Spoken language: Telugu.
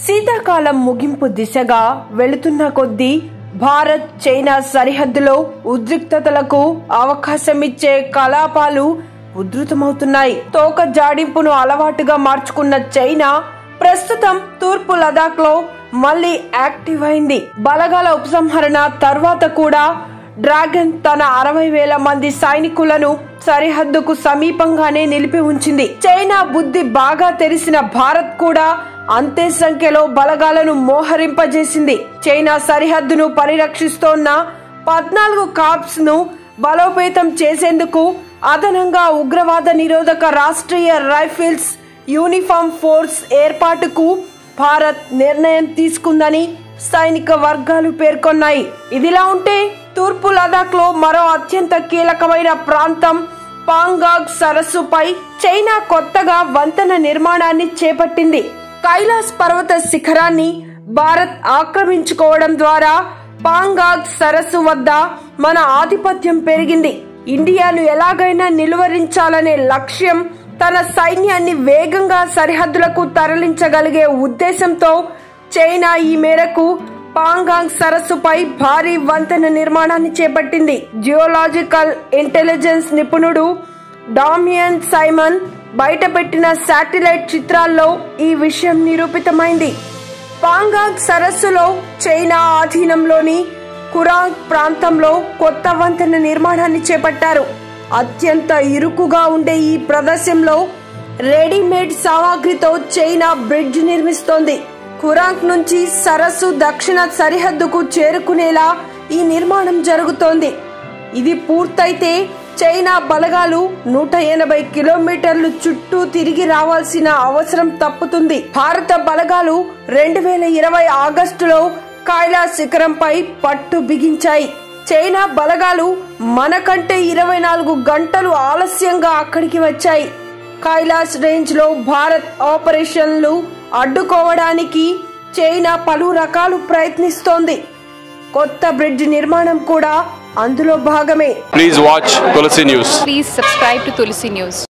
శీతాకాలం ముగింపు దిశగా వెళుతున్న కొద్దీ భారత్ చైనా సరిహద్దులో ఉద్రిక్తతలకు అవకాశం ఇచ్చే కలాపాలు ఉధృతమవుతున్నాయి తోక జాడింపును అలవాటుగా మార్చుకున్న చైనా ప్రస్తుతం తూర్పు లదాఖ్ లో మళ్లీ యాక్టివ్ అయింది బలగాల ఉపసంహరణ తర్వాత కూడా డ్రాగన్ తన అరవై వేల మంది సైనికులను సరిహద్దుకు సమీపంగానే నిలిపి ఉంచింది చైనా బుద్ధి బాగా తెలిసిన భారత్ కూడా అంతే సంఖ్యలో బలగాలను మోహరింపజేసింది చైనా సరిహద్దును పరిరక్షిస్తోన్న పద్నాలుగు కార్ప్స్ ను బలోపేతం చేసేందుకు అదనంగా ఉగ్రవాద నిరోధక రాష్ట్రీయ రైఫిల్స్ యూనిఫామ్ ఫోర్స్ ఏర్పాటుకు భారత్ నిర్ణయం తీసుకుందని సైనిక వర్గాలు పేర్కొన్నాయి ఇదిలా ఉంటే తూర్పు లదాఖ్ లో మరో అత్యంత కీలకమైన ప్రాంతం పాంగాగ్ సరస్సుపై చైనా కొత్తగా వంతెన నిర్మాణాన్ని చేపట్టింది కైలాస్ పర్వత శిఖరాన్ని భారత్ ఆక్రమించుకోవడం ద్వారా పాంగాగ్ సరస్సు వద్ద మన ఆధిపత్యం పెరిగింది ఇండియాను ఎలాగైనా నిలువరించాలనే లక్ష్యం తన సైన్యాన్ని వేగంగా సరిహద్దులకు తరలించగలిగే ఉద్దేశంతో చైనా ఈ మేరకు పాంగాంగ్ సరస్సుపై భారీ వంతెన నిర్మాణాన్ని చేపట్టింది జియోలాజికల్ ఇంటెలిజెన్స్ నిపుణుడు డామియన్ సైమన్ బయటపెట్టిన శాటిలైట్ చిత్రాల్లో ఈ విషయం నిరూపితమైంది పాంగాంగ్ సరస్సులో చైనా ఆధీనంలోని కురాంగ్ ప్రాంతంలో కొత్త వంతెన నిర్మాణాన్ని చేపట్టారు అత్యంత ఇరుకుగా ఉండే ఈ ప్రదేశంలో రెడీమేడ్ సామాగ్రితో చైనా బ్రిడ్జ్ నిర్మిస్తోంది కురాంగ్ నుంచి సరస్సు దక్షిణ సరిహద్దుకు చేరుకునేలా ఈ నిర్మాణం జరుగుతోంది ఇది పూర్తయితే చైనా బలగాలు నూట ఎనభై కిలోమీటర్లు చుట్టూ తిరిగి రావాల్సిన అవసరం తప్పుతుంది భారత బలగాలు రెండు వేల ఇరవై ఆగస్టులో కైలాస్ శిఖరంపై పట్టు బిగించాయి చైనా బలగాలు మనకంటే ఇరవై నాలుగు గంటలు ఆలస్యంగా అక్కడికి వచ్చాయి కైలాస్ రేంజ్ లో భారత్ ఆపరేషన్లు అడ్డుకోవడానికి చైనా పలు రకాలు ప్రయత్నిస్తోంది కొత్త బ్రిడ్జ్ నిర్మాణం కూడా అందులో భాగమే Please watch Tulsi News. Please subscribe to Tulsi News.